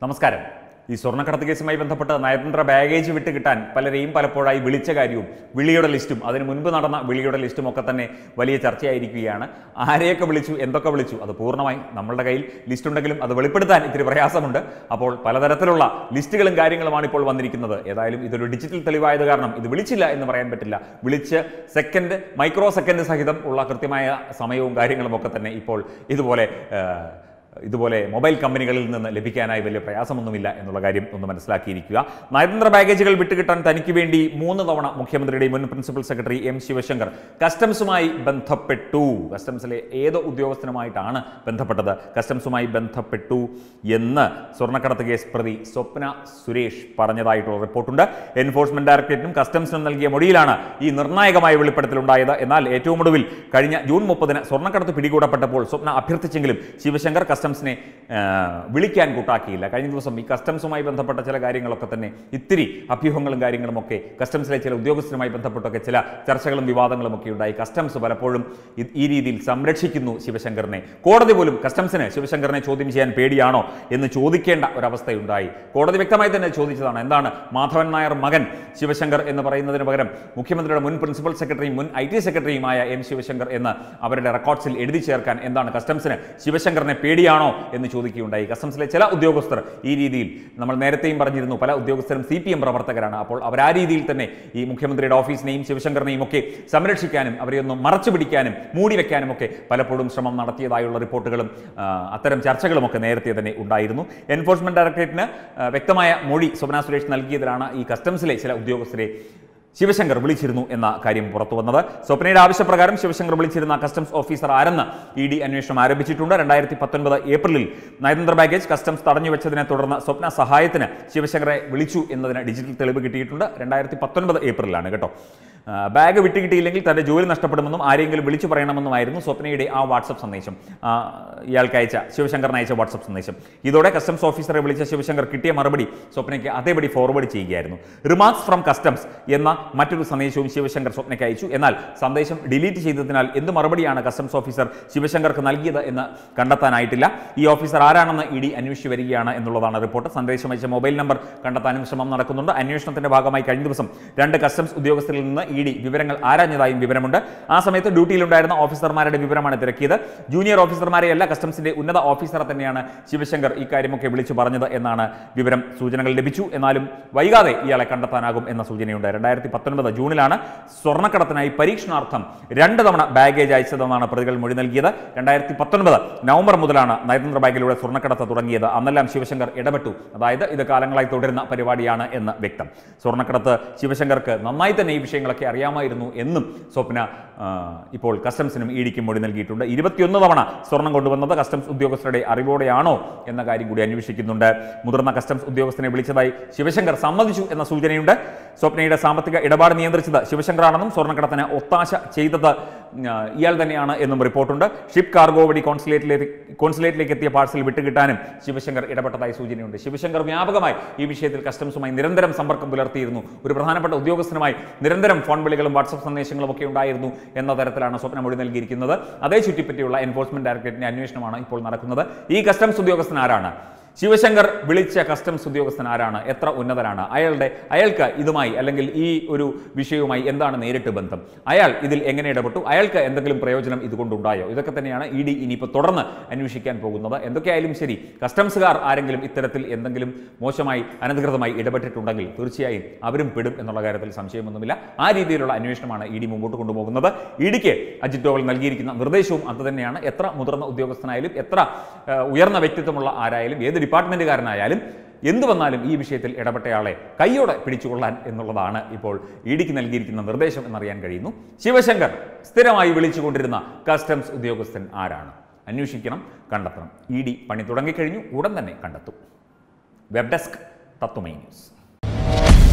നമസ്കാരം ഈ സ്വർണ്ണക്കടത്ത് കേസുമായി ബന്ധപ്പെട്ട് നയതന്ത്ര ബാഗേജ് വിട്ട് കിട്ടാൻ പലരെയും പലപ്പോഴായി വിളിച്ച കാര്യവും വിളിയുടെ ലിസ്റ്റും അതിന് മുൻപ് നടന്ന വിളിയുടെ ലിസ്റ്റും ഒക്കെ തന്നെ വലിയ ചർച്ചയായിരിക്കുകയാണ് ആരെയൊക്കെ വിളിച്ചു എന്തൊക്കെ വിളിച്ചു അത് പൂർണ്ണമായി നമ്മളുടെ കയ്യിൽ ലിസ്റ്റ് ഉണ്ടെങ്കിലും അത് വെളിപ്പെടുത്താൻ ഇത്തിരി പ്രയാസമുണ്ട് അപ്പോൾ പലതരത്തിലുള്ള ലിസ്റ്റുകളും കാര്യങ്ങളുമാണ് ഇപ്പോൾ വന്നിരിക്കുന്നത് ഏതായാലും ഇതൊരു ഡിജിറ്റൽ തെളിവായത് കാരണം ഇത് വിളിച്ചില്ല എന്ന് പറയാൻ പറ്റില്ല വിളിച്ച് സെക്കൻഡ് മൈക്രോ സെക്കൻഡ് സഹിതം ഉള്ള കൃത്യമായ സമയവും കാര്യങ്ങളും ഒക്കെ തന്നെ ഇപ്പോൾ ഇതുപോലെ ആ, ഇതുപോലെ മൊബൈൽ കമ്പനികളിൽ നിന്ന് ലഭിക്കാനായി വലിയ പ്രയാസമൊന്നുമില്ല എന്നുള്ള കാര്യം ഒന്ന് മനസ്സിലാക്കിയിരിക്കുക നയതന്ത്ര ബാഗേജുകൾ വിട്ടുകിട്ടാൻ തനിക്ക് വേണ്ടി മൂന്ന് തവണ മുഖ്യമന്ത്രിയുടെ മുൻ പ്രിൻസിപ്പൽ സെക്രട്ടറി എം ശിവശങ്കർ കസ്റ്റംസുമായി ബന്ധപ്പെട്ടു കസ്റ്റംസിലെ ഏത് ഉദ്യോഗസ്ഥനുമായിട്ടാണ് ബന്ധപ്പെട്ടത് കസ്റ്റംസുമായി ബന്ധപ്പെട്ടു എന്ന് സ്വർണ്ണക്കടത്ത് കേസ് പ്രതി സ്വപ്ന സുരേഷ് പറഞ്ഞതായിട്ടുള്ള റിപ്പോർട്ടുണ്ട് എൻഫോഴ്സ്മെന്റ് ഡയറക്ടറേറ്റിനും കസ്റ്റംസിനും നൽകിയ മൊഴിയിലാണ് ഈ നിർണായകമായ വെളിപ്പെടുത്തലുണ്ടായത് എന്നാൽ ഏറ്റവും ഒടുവിൽ കഴിഞ്ഞ ജൂൺ മുപ്പതിന് സ്വർണ്ണക്കടത്ത് പിടികൂടപ്പെട്ടപ്പോൾ സ്വപ്ന അഭ്യർത്ഥിച്ചെങ്കിലും ശിവശങ്കർ കസ്റ്റംസിനെ ആ, വിളിക്കാൻ കൂട്ടാക്കിയില്ല കഴിഞ്ഞ ദിവസം ഈ കസ്റ്റംസുമായി ബന്ധപ്പെട്ട ചില കാര്യങ്ങളൊക്കെ തന്നെ ഇത്തിരി അഭ്യൂഹങ്ങളും കാര്യങ്ങളും ഒക്കെ കസ്റ്റംസിലെ ചില ഉദ്യോഗസ്ഥരുമായി ബന്ധപ്പെട്ടൊക്കെ ചില ചർച്ചകളും വിവാദങ്ങളും ഒക്കെ ഉണ്ടായി കസ്റ്റംസ് പലപ്പോഴും ഇ- ഈ രീതിയിൽ സംരക്ഷിക്കുന്നു ശിവശങ്കറിനെ കോടതി പോലും കസ്റ്റംസിന് ശിവശങ്കറിനെ ചോദ്യം ചെയ്യാൻ പേടിയാണോ എന്ന് ചോദിക്കേണ്ട ഒരവസ്ഥയുണ്ടായി കോടതി വ്യക്തമായി തന്നെ ചോദിച്ചതാണ് എന്താണ് മാധവൻ നായർ മകൻ ശിവശങ്കർ എന്ന് പറയുന്നതിന് പകരം മുഖ്യമന്ത്രിയുടെ മുൻ പ്രിൻസിപ്പൽ സെക്രട്ടറിയും മുൻ ഐ ടി സെക്രട്ടറിയുമായ എം ശിവശങ്കർ എന്ന് അവരുടെ റെക്കോർഡ്സിൽ എഴുതി ചേർക്കാൻ എന്താണ് കസ്റ്റംസിന് ശിവശങ്കറിനെ പേടിയാണോ എന്ന് ചോദിക്കുകയുണ്ടായി കസ്റ്റംസിലെ ചില ഉദ്യോഗസ്ഥർ ഈ രീതിയിൽ നമ്മൾ നേരത്തെയും പറഞ്ഞിരുന്നു പല ഉദ്യോഗസ്ഥരും സി പി എം പ്രവർത്തകരാണ് അപ്പോൾ അവർ ആ രീതിയിൽ തന്നെ ഈ മുഖ്യമന്ത്രിയുടെ ഓഫീസിനെയും ശിവശങ്കറിനെയും ഒക്കെ സംരക്ഷിക്കാനും അവരെ ഒന്ന് മറച്ചു പിടിക്കാനും മൂടി വെക്കാനും ഒക്കെ പലപ്പോഴും ശ്രമം നടത്തിയതായുള്ള റിപ്പോർട്ടുകളും ആ, അത്തരം ചർച്ചകളും ഒക്കെ നേരത്തെ തന്നെ ഉണ്ടായിരുന്നു എൻഫോഴ്സ്മെന്റ് ഡയറക്ടറേറ്റിന് ആ, വ്യക്തമായ മൊഴി സ്വപ്ന സുരേഷ് നൽകിയതിലാണ് ഈ കസ്റ്റംസിലെ ചില ഉദ്യോഗസ്ഥരെ ശിവശങ്കർ വിളിച്ചിരുന്നു എന്ന കാര്യം പുറത്തു വന്നത് സ്വപ്നയുടെ ആവശ്യപ്രകാരം ശിവശങ്കർ വിളിച്ചിരുന്ന കസ്റ്റംസ് ഓഫീസർ ആരെന്ന് ഇ ഡി അന്വേഷണം ആരംഭിച്ചിട്ടുണ്ട് രണ്ടായിരത്തി പത്തൊൻപത് ഏപ്രിലിൽ നയതന്ത്ര ബാഗേജ് കസ്റ്റംസ് തടഞ്ഞു വെച്ചതിനെ തുടർന്ന് സ്വപ്ന സഹായത്തിന് ശിവശങ്കറെ വിളിച്ചു എന്നതിന് ഡിജിറ്റൽ തെളിവ് കിട്ടിയിട്ടുണ്ട് രണ്ടായിരത്തി പത്തൊൻപത് ഏപ്രിലാണ് കേട്ടോ ആ, ബാഗ് വിട്ടുകിട്ടിയില്ലെങ്കിൽ തന്റെ ജോലി നഷ്ടപ്പെടുമെന്നും ആരെങ്കിലും വിളിച്ചു പറയണമെന്നുമായിരുന്നു സ്വപ്നയുടെ ആ വാട്സപ്പ് സന്ദേശം ആ, ഇയാൾക്ക് അയച്ച ശിവശങ്കറിന് അയച്ച വാട്സപ്പ് സന്ദേശം ഇതോടെ കസ്റ്റംസ് ഓഫീസറെ വിളിച്ച ശിവശങ്കർ കിട്ടിയ മറുപടി സ്വപ്നയ്ക്ക് അതേപടി ഫോർവേഡ് ചെയ്യുകയായിരുന്നു റിമാർക്സ് ഫ്രം കസ്റ്റംസ് എന്ന മറ്റൊരു സന്ദേശവും ശിവശങ്കർ സ്വപ്നയ്ക്ക് അയച്ചു എന്നാൽ സന്ദേശം ഡിലീറ്റ് ചെയ്തതിനാൽ എന്ത് മറുപടിയാണ് കസ്റ്റംസ് ഓഫീസർ ശിവശങ്കർക്ക് നൽകിയത് എന്ന് കണ്ടെത്താനായിട്ടില്ല ഈ ഓഫീസർ ആരാണെന്ന് ഇ ഡി അന്വേഷിച്ചു വരികയാണ് എന്നുള്ളതാണ് റിപ്പോർട്ട് സന്ദേശം അയച്ച മൊബൈൽ നമ്പർ കണ്ടെത്താനും ശ്രമം നടക്കുന്നുണ്ട് അന്വേഷണത്തിന്റെ ഭാഗമായി കഴിഞ്ഞ ദിവസം രണ്ട് കസ്റ്റംസ് ഉദ്യോഗസ്ഥരിൽ നിന്ന് ഇ ഡി വിവരങ്ങൾ ആരാഞ്ഞതായും വിവരമുണ്ട് ആ സമയത്ത് ഡ്യൂട്ടിയിലുണ്ടായിരുന്ന ഓഫീസർമാരുടെ വിവരമാണ് തിരക്കിയത് ജൂനിയർ ഓഫീസർമാരെയല്ല കസ്റ്റംസിന്റെ ഉന്നത ഓഫീസറെ തന്നെയാണ് ശിവശങ്കർ ഇക്കാര്യമൊക്കെ വിളിച്ചു പറഞ്ഞത് എന്നാണ് വിവരം സൂചനകൾ ലഭിച്ചു എന്നാലും വൈകാതെ ഇയാളെ കണ്ടെത്താനാകും എന്ന സൂചനയുണ്ട് രണ്ടായിരത്തി പത്തൊൻപത് ജൂണിലാണ് സ്വർണ്ണക്കടത്തിനായി പരീക്ഷണാർത്ഥം രണ്ട് തവണ ബാഗേജ് അയച്ചതെന്നാണ് പ്രതികൾ മൊഴി നൽകിയത് രണ്ടായിരത്തി പത്തൊൻപത് നവംബർ മുതലാണ് നയതന്ത്ര ബാഗിലൂടെ സ്വർണ്ണക്കടത്ത് തുടങ്ങിയത് അന്നെല്ലാം ശിവശങ്കർ ഇടപെട്ടു അതായത് ഇത് കാലങ്ങളായി തുടരുന്ന പരിപാടിയാണ് എന്ന് വ്യക്തം സ്വർണ്ണക്കടത്ത് ശിവശങ്കർക്ക് നന്നായി തന്നെ ഈ വിഷയങ്ങളൊക്കെ അറിയാമായിരുന്നു എന്നും സ്വപ്ന ആ, ഇപ്പോൾ കസ്റ്റംസിനും ഇ ഡിക്കും മൊഴി നൽകിയിട്ടുണ്ട് ഇരുപത്തിയൊന്ന് തവണ സ്വർണം കൊണ്ടുവന്നത് കസ്റ്റംസ് ഉദ്യോഗസ്ഥരുടെ അറിവോടെയാണോ എന്ന കാര്യം കൂടി അന്വേഷിക്കുന്നുണ്ട് മുതിർന്ന കസ്റ്റംസ് ഉദ്യോഗസ്ഥനെ വിളിച്ചതായി ശിവശങ്കർ സമ്മതിച്ചു എന്ന സൂചനയുണ്ട് സ്വപ്നയുടെ സാമ്പത്തിക ഇടപാട് നിയന്ത്രിച്ചത് ശിവശങ്കറാണെന്നും സ്വർണ്ണക്കടത്തിന് ഒത്താശ ചെയ്തത് ആ, ഇയാൾ തന്നെയാണ് എന്നും റിപ്പോർട്ടുണ്ട് ഷിപ്പ് കാർഗോ വഴി കോൺസുലേറ്റിലേക്ക് കോൺസുലേറ്റിലേക്ക് എത്തിയ പാഴ്സൽ വിട്ടുകിട്ടാനും ശിവശങ്കർ ഇടപെട്ടതായി സൂചനയുണ്ട് ശിവശങ്കർ വ്യാപകമായി ഈ വിഷയത്തിൽ കസ്റ്റംസുമായി നിരന്തരം സമ്പർക്കം പുലർത്തിയിരുന്നു ഒരു പ്രധാനപ്പെട്ട ഉദ്യോഗസ്ഥനുമായി നിരന്തരം ഫോൺ വിളികളും വാട്സപ്പ് സന്ദേശങ്ങളും ഒക്കെ ഉണ്ടായിരുന്നു എന്ന തരത്തിലാണ് സ്വപ്ന മൊഴി നൽകിയിരിക്കുന്നത് അതേ ചുറ്റിപ്പറ്റിയുള്ള എൻഫോഴ്സ്മെന്റ് ഡയറക്ടറേറ്റിന്റെ അന്വേഷണമാണ് ഇപ്പോൾ നടക്കുന്നത് ഈ കസ്റ്റംസ് ഉദ്യോഗസ്ഥൻ ആരാണ് ശിവശങ്കർ വിളിച്ച കസ്റ്റംസ് ഉദ്യോഗസ്ഥൻ ആരാണ് എത്ര ഉന്നതനാണ് അയാളുടെ അയാൾക്ക് ഇതുമായി അല്ലെങ്കിൽ ഈ ഒരു വിഷയവുമായി എന്താണ് നേരിട്ട് ബന്ധം അയാൾ ഇതിൽ എങ്ങനെ ഇടപെട്ടു അയാൾക്ക് എന്തെങ്കിലും പ്രയോജനം ഇതുകൊണ്ടുണ്ടായോ ഇതൊക്കെ തന്നെയാണ് ഇ ഡി ഇനിയിപ്പോൾ തുടർന്ന് അന്വേഷിക്കാൻ പോകുന്നത് എന്തൊക്കെയായാലും ശരി കസ്റ്റംസുകാർ ആരെങ്കിലും ഇത്തരത്തിൽ എന്തെങ്കിലും മോശമായി അനധികൃതമായി ഇടപെട്ടിട്ടുണ്ടെങ്കിൽ തീർച്ചയായും അവരും പെടും എന്നുള്ള കാര്യത്തിൽ സംശയമൊന്നുമില്ല ആ രീതിയിലുള്ള അന്വേഷണമാണ് ഇ ഡി മുമ്പോട്ട് കൊണ്ടുപോകുന്നത് ഇ ഡിക്ക് അജിത് ഡോവൽ നൽകിയിരിക്കുന്ന നിർദ്ദേശവും അത് തന്നെയാണ് എത്ര മുതിർന്ന ഉദ്യോഗസ്ഥനായാലും എത്ര ആ, ഉയർന്ന വ്യക്തിത്വമുള്ള ആരായാലും ഏത് ഡിപ്പാർട്ട്മെന്റുകാരനായാലും എന്ത് വന്നാലും ഈ വിഷയത്തിൽ ഇടപെട്ടയാളെ കൈയോടെ പിടിച്ചുകൊള്ളാൻ എന്നുള്ളതാണ് ഇപ്പോൾ ഇ ഡിക്ക് നൽകിയിരിക്കുന്ന നിർദ്ദേശം എന്നറിയാൻ കഴിയുന്നു ശിവശങ്കർ സ്ഥിരമായി വിളിച്ചുകൊണ്ടിരുന്ന കസ്റ്റംസ് ഉദ്യോഗസ്ഥൻ ആരാണ് അന്വേഷിക്കണം കണ്ടെത്തണം ഇ ഡി പണി തുടങ്ങിക്കഴിഞ്ഞു ഉടൻ തന്നെ കണ്ടെത്തും വെബ് ഡെസ്ക് തത്വമൈ ന്യൂസ്